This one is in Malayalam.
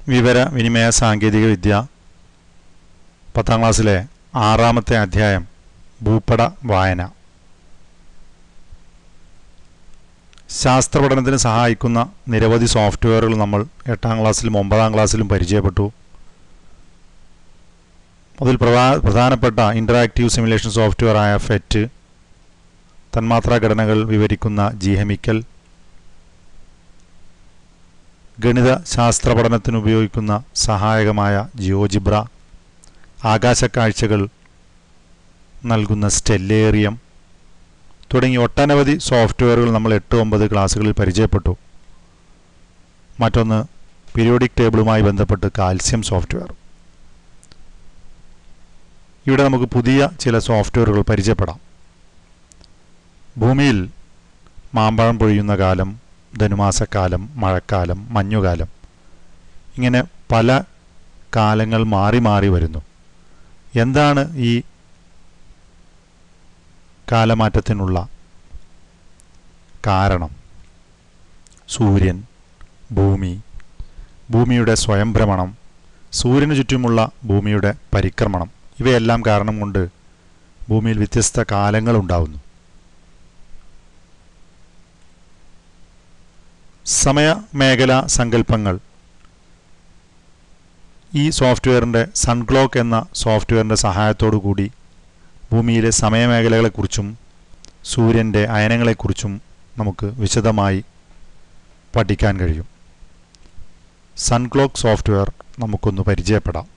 വിവര വിനിമയ സാങ്കേതിക വിദ്യ പത്താം ക്ലാസ്സിലെ ആറാമത്തെ അധ്യായം ഭൂപട വായന ശാസ്ത്ര പഠനത്തിന് സഹായിക്കുന്ന നിരവധി സോഫ്റ്റ്വെയറുകൾ നമ്മൾ എട്ടാം ക്ലാസ്സിലും ഒമ്പതാം ക്ലാസ്സിലും പരിചയപ്പെട്ടു അതിൽ പ്രധാ പ്രധാനപ്പെട്ട ഇൻ്ററാക്റ്റീവ് സിമുലേഷൻ സോഫ്റ്റ്വെയർ ആയ ഫെറ്റ് തന്മാത്രാ ഘടനകൾ വിവരിക്കുന്ന ജിഹെമിക്കൽ ഗണിത ശാസ്ത്ര പഠനത്തിന് ഉപയോഗിക്കുന്ന സഹായകമായ ജിയോജിബ്ര ആകാശക്കാഴ്ചകൾ നൽകുന്ന സ്റ്റെല്ലേറിയം തുടങ്ങി ഒട്ടനവധി സോഫ്റ്റ്വെയറുകൾ നമ്മൾ എട്ട് ഒമ്പത് ക്ലാസ്സുകളിൽ പരിചയപ്പെട്ടു മറ്റൊന്ന് പീരിയോഡിക് ടേബിളുമായി ബന്ധപ്പെട്ട് കാൽസ്യം സോഫ്റ്റ്വെയർ ഇവിടെ നമുക്ക് പുതിയ ചില സോഫ്റ്റ്വെയറുകൾ പരിചയപ്പെടാം ഭൂമിയിൽ മാമ്പഴം പൊഴിയുന്ന കാലം ധനുമാസക്കാലം മഴക്കാലം മഞ്ഞുകാലം ഇങ്ങനെ പല കാലങ്ങൾ മാറി മാറി വരുന്നു എന്താണ് ഈ കാലമാറ്റത്തിനുള്ള കാരണം സൂര്യൻ ഭൂമി ഭൂമിയുടെ സ്വയംഭ്രമണം സൂര്യന് ചുറ്റുമുള്ള ഭൂമിയുടെ പരിക്രമണം ഇവയെല്ലാം കാരണം കൊണ്ട് ഭൂമിയിൽ വ്യത്യസ്ത കാലങ്ങൾ ഉണ്ടാവുന്നു സമയ മേഖല സങ്കല്പങ്ങൾ ഈ സോഫ്റ്റ്വെയറിൻ്റെ സൺക്ലോക്ക് എന്ന സോഫ്റ്റ്വെയറിൻ്റെ സഹായത്തോടു കൂടി ഭൂമിയിലെ സമയമേഖലകളെക്കുറിച്ചും സൂര്യൻ്റെ അയനങ്ങളെക്കുറിച്ചും നമുക്ക് വിശദമായി പഠിക്കാൻ കഴിയും സൺക്ലോക്ക് സോഫ്റ്റ്വെയർ നമുക്കൊന്ന് പരിചയപ്പെടാം